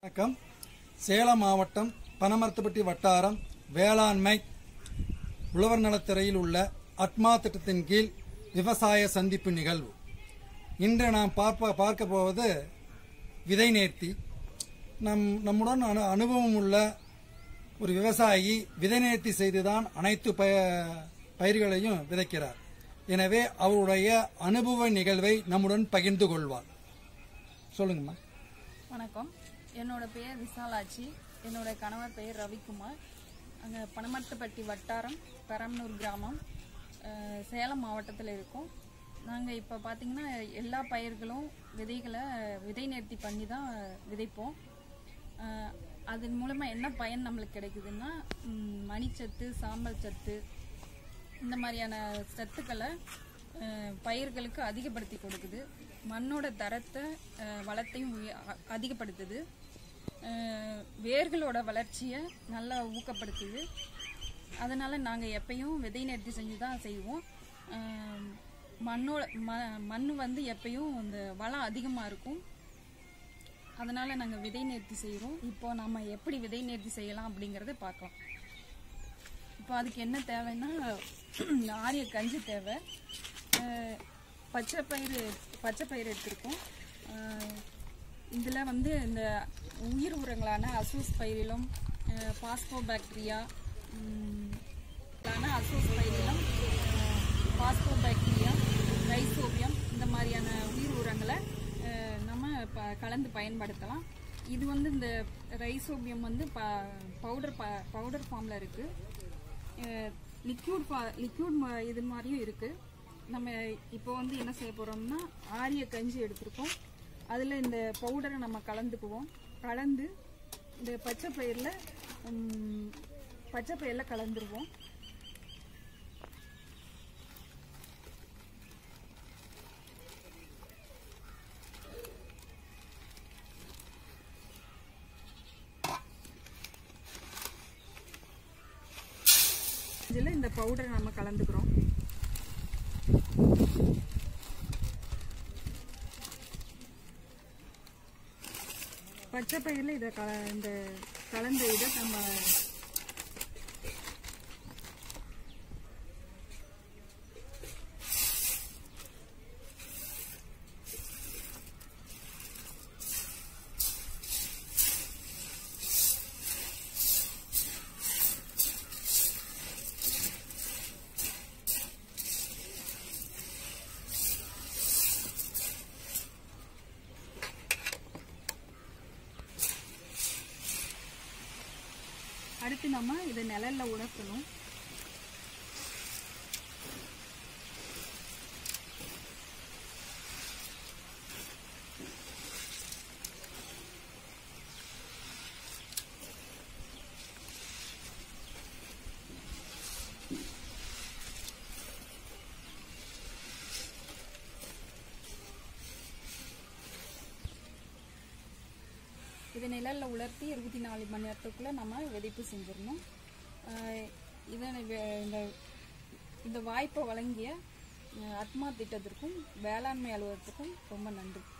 வணக்கம் சேலம் மாவட்டம் பனமரத்துப்பட்டி வட்டாரம் வேளாண்மை உழவர் நலத்துறையில் உள்ள அட்மா திட்டத்தின் கீழ் விவசாய சந்திப்பு நிகழ்வு இன்று நாம் பார்ப்ப பார்க்க போவது விதை நேர்த்தி நம் நம்முடன் அனு அனுபவம் உள்ள ஒரு விவசாயி விதை நேர்த்தி செய்துதான் அனைத்து பய பயிர்களையும் விதைக்கிறார் எனவே அவருடைய அனுபவ நிகழ்வை நம்முடன் பகிர்ந்து கொள்வார் சொல்லுங்கம்மா வணக்கம் என்னோட பெயர் விசாலாட்சி என்னோட கணவர் பெயர் ரவிக்குமார் அங்கே பனமரத்துப்பட்டி வட்டாரம் பெரம்பனூர் கிராமம் அஹ், சேலம் மாவட்டத்தில் இருக்கோம் நாங்கள் இப்போ பார்த்தீங்கன்னா எல்லா பயிர்களும் விதைகளை விதை நேர்த்தி பண்ணி தான் விதைப்போம் அஹ், அதன் மூலமாக என்ன பயன் நம்மளுக்கு கிடைக்குதுன்னா ம், மணிச்சத்து சாம்பல் சத்து இந்த மாதிரியான சத்துக்களை அஹ், பயிர்களுக்கு அதிகப்படுத்தி கொடுக்குது மண்ணோட தரத்தை அஹ், வளத்தையும் உய- அ- அதிகப்படுத்துது அஹ், வேர்களோட வளர்ச்சியை நல்லா ஊக்கப்படுத்துது அதனால நாங்கள் எப்பயும் விதை நேர்த்தி செஞ்சு தான் செய்வோம் அஹ், மண்ணோட ம மண் வந்து எப்பயும் இந்த வளம் அதிகமாக இருக்கும் அதனால நாங்கள் விதை நேர்த்தி செய்கிறோம் இப்போ நம்ம எப்படி விதை நேர்த்தி செய்யலாம் அப்படிங்கிறத பார்க்கலாம் இப்போ அதுக்கு என்ன தேவைன்னா ஆரிய கஞ்சி தேவை அஹ் பச்சை பயிறு பச்சை பயிறு எடுத்திருக்கோம் இதில் வந்து இந்த உயிர் உரங்களான Azospirillum phospho bacteria Azospirillum phospho bacteria Rhizobium இந்த மாதிரியான உயிர் உரங்களை அஹ், நம்ம ப கலந்து பயன்படுத்தலாம் இது வந்து இந்த ரைசோபியம் வந்து ப பவுடர் ப பவுடர் ஃபார்மில் இருக்குது லிக்யூட் லிக்யூட் இது மாதிரியும் இருக்கு நம்ம இப்போ வந்து என்ன செய்ய போறோம்னா ஆரிய கஞ்சி எடுத்திருக்கோம் அதில் இந்த பவுடரை நம்ம கலந்துக்குவோம் கலந்து இந்த பச்சை பயிரில் ம், பச்சை பயிரில் கலந்துருவோம் இதில் இந்த பவுடரை நம்ம கலந்துக்கிறோம் பச்சை பயிரில் இதை க இந்த கலந்த இதை நம்ம அடுத்து நம்ம இதை நிழல்ல உணர்த்தணும் இதை நிழல்ல உலர்த்தி இருபத்தி நாலு மணி நேரத்துக்குள்ள நம்ம விதைப்பு செஞ்சிடணும் ஆஹ் இதை வே- இந்த இந்த வாய்ப்பை வழங்கிய அஹ், அத்மா திட்டத்திற்கும் வேளாண்மை அலுவலகத்துக்கும் ரொம்ப நன்றி